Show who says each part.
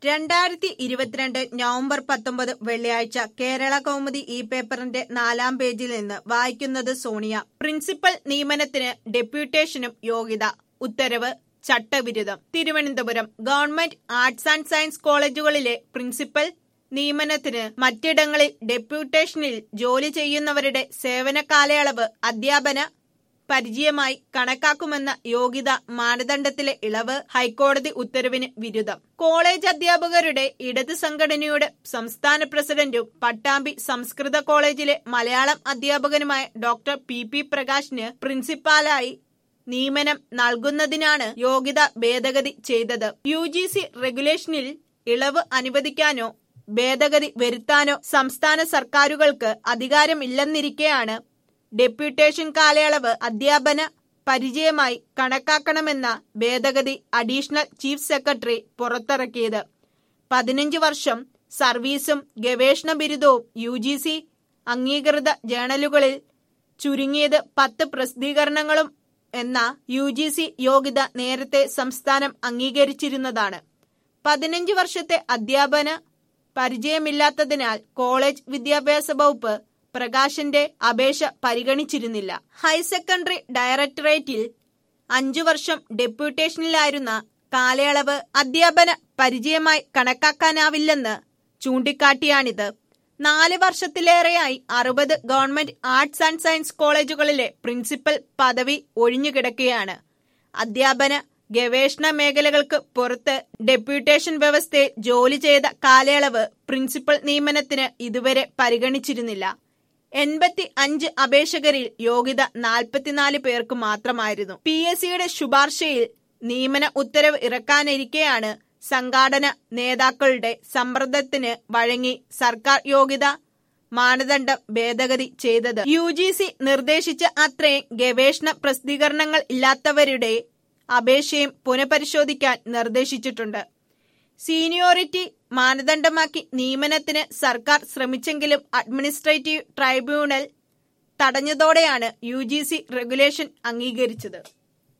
Speaker 1: രണ്ടായിരത്തി ഇരുപത്തിരണ്ട് നവംബർ പത്തൊമ്പത് വെള്ളിയാഴ്ച കേരള കൗമുദി ഈ പേപ്പറിന്റെ നാലാം പേജിൽ നിന്ന് വായിക്കുന്നത് സോണിയ പ്രിൻസിപ്പൽ നിയമനത്തിന് ഡെപ്യൂട്ടേഷനും യോഗ്യത ഉത്തരവ് ചട്ടവിരുദ്ധം Thiruvananthapuram government arts and science കോളേജുകളിലെ പ്രിൻസിപ്പൽ നിയമനത്തിന് മറ്റിടങ്ങളിൽ ഡെപ്യൂട്ടേഷനിൽ ജോലി ചെയ്യുന്നവരുടെ സേവന കാലയളവ് അധ്യാപന പരിചയമായി കണക്കാക്കുമെന്ന യോഗ്യത മാനദണ്ഡത്തിലെ ഇളവ് ഹൈക്കോടതി ഉത്തരവിന് വിരുദ്ധം കോളേജ് അധ്യാപകരുടെ ഇടത് സംഘടനയുടെ സംസ്ഥാന പ്രസിഡന്റും പട്ടാമ്പി സംസ്കൃത കോളേജിലെ മലയാളം അധ്യാപകനുമായ ഡോക്ടർ പി പി പ്രകാശിന് പ്രിൻസിപ്പാലായി നിയമനം നൽകുന്നതിനാണ് യോഗ്യത ഭേദഗതി ചെയ്തത് യു ജി സി റെഗുലേഷനിൽ ഇളവ് അനുവദിക്കാനോ ഭേദഗതി വരുത്താനോ സംസ്ഥാന സർക്കാരുകൾക്ക് അധികാരമില്ലെന്നിരിക്കെയാണ് ഡെപ്യൂട്ടേഷൻ കാലയളവ് അധ്യാപന പരിചയമായി കണക്കാക്കണമെന്ന ഭേദഗതി അഡീഷണൽ ചീഫ് സെക്രട്ടറി പുറത്തിറക്കിയത് പതിനഞ്ച് വർഷം സർവീസും ഗവേഷണ ബിരുദവും യു ജി സി അംഗീകൃത ജേണലുകളിൽ ചുരുങ്ങിയത് പത്ത് പ്രസിദ്ധീകരണങ്ങളും എന്ന യു ജി സി യോഗ്യത നേരത്തെ സംസ്ഥാനം അംഗീകരിച്ചിരുന്നതാണ് പതിനഞ്ച് വർഷത്തെ അധ്യാപന പരിചയമില്ലാത്തതിനാൽ കോളേജ് വിദ്യാഭ്യാസ വകുപ്പ് പ്രകാശിന്റെ അപേക്ഷ പരിഗണിച്ചിരുന്നില്ല ഹയർ സെക്കൻഡറി ഡയറക്ടറേറ്റിൽ അഞ്ചു വർഷം ഡെപ്യൂട്ടേഷനിലായിരുന്ന കാലയളവ് അധ്യാപന പരിചയമായി കണക്കാക്കാനാവില്ലെന്ന് ചൂണ്ടിക്കാട്ടിയാണിത് നാല് വർഷത്തിലേറെയായി അറുപത് ഗവൺമെന്റ് ആർട്സ് ആൻഡ് സയൻസ് കോളേജുകളിലെ പ്രിൻസിപ്പൽ പദവി ഒഴിഞ്ഞുകിടക്കുകയാണ് അധ്യാപന ഗവേഷണ മേഖലകൾക്ക് പുറത്ത് ഡെപ്യൂട്ടേഷൻ വ്യവസ്ഥയിൽ ജോലി ചെയ്ത കാലയളവ് പ്രിൻസിപ്പൽ നിയമനത്തിന് ഇതുവരെ പരിഗണിച്ചിരുന്നില്ല എൺപത്തി അഞ്ച് അപേക്ഷകരിൽ യോഗ്യത നാൽപ്പത്തിനാല് പേർക്ക് മാത്രമായിരുന്നു പി എസ് സിയുടെ ശുപാർശയിൽ നിയമന ഉത്തരവ് ഇറക്കാനിരിക്കെയാണ് സംഘാടന നേതാക്കളുടെ സമ്മർദ്ദത്തിന് വഴങ്ങി സർക്കാർ യോഗ്യത മാനദണ്ഡം ഭേദഗതി ചെയ്തത് യു ജി സി നിർദ്ദേശിച്ച അത്രയും ഗവേഷണ പ്രസിദ്ധീകരണങ്ങൾ ഇല്ലാത്തവരുടെ അപേക്ഷയും പുനഃപരിശോധിക്കാൻ നിർദ്ദേശിച്ചിട്ടുണ്ട് സീനിയോറിറ്റി മാനദണ്ഡമാക്കി നിയമനത്തിന് സർക്കാർ ശ്രമിച്ചെങ്കിലും അഡ്മിനിസ്ട്രേറ്റീവ് ട്രൈബ്യൂണൽ തടഞ്ഞതോടെയാണ് യു റെഗുലേഷൻ അംഗീകരിച്ചത്